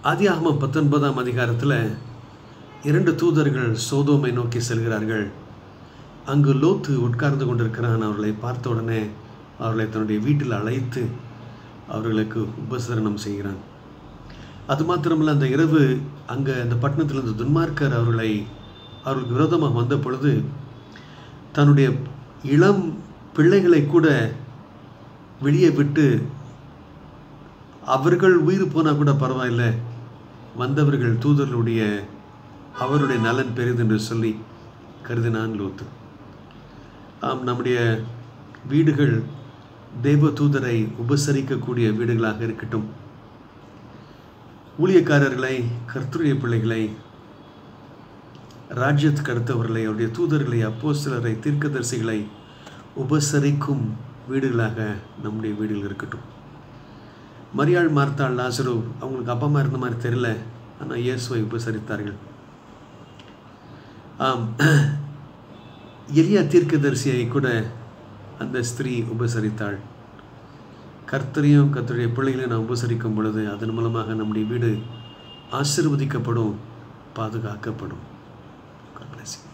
ஆதியாகமம் பத்தொன்பதாம் அதிகாரத்தில் இரண்டு தூதர்கள் சோதோமை நோக்கி செல்கிறார்கள் அங்கு லோத்து உட்கார்ந்து கொண்டிருக்கிறான் அவர்களை பார்த்த உடனே அவர்களை தன்னுடைய வீட்டில் அழைத்து அவர்களுக்கு உபசரணம் செய்கிறான் அது மாத்திரமல்ல அந்த இரவு அங்கே அந்த பட்டணத்தில் இருந்த துன்மார்க்கர் அவர்களை அவர்களுக்கு விரோதமாக வந்த பொழுது தன்னுடைய இளம் பிள்ளைகளை கூட வெளியே விட்டு அவர்கள் உயிர் போனால் கூட பரவாயில்லை வந்தவர்கள் தூதர்களுடைய அவருடைய நலன் பெரிது என்று சொல்லி கருதினான் லோத்து ஆம் நம்முடைய வீடுகள் தெய்வ தூதரை உபசரிக்கக்கூடிய வீடுகளாக இருக்கட்டும் ஊழியக்காரர்களை கர்த்தருடைய பிள்ளைகளை ராஜ்யத்துக்கு அடுத்தவர்களை அவருடைய தூதர்களை அப்போ சிலரை தீர்க்கதரிசிகளை உபசரிக்கும் வீடுகளாக நம்முடைய வீடுகள் இருக்கட்டும் மரியாள் மார்த்தாள் லாசரு அவங்களுக்கு அப்பா அம்மா இருந்த மாதிரி தெரியல ஆனால் இயேசுவை உபசரித்தார்கள் ஆம் எளியா தீர்க்கதரிசியை கூட அந்த ஸ்திரீ உபசரித்தாள் கர்த்தரையும் கர்த்தருடைய பிள்ளைகளையும் நாம் உபசரிக்கும் பொழுது அதன் மூலமாக நம்முடைய வீடு ஆசிர்வதிக்கப்படும் பாதுகாக்கப்படும் God bless you.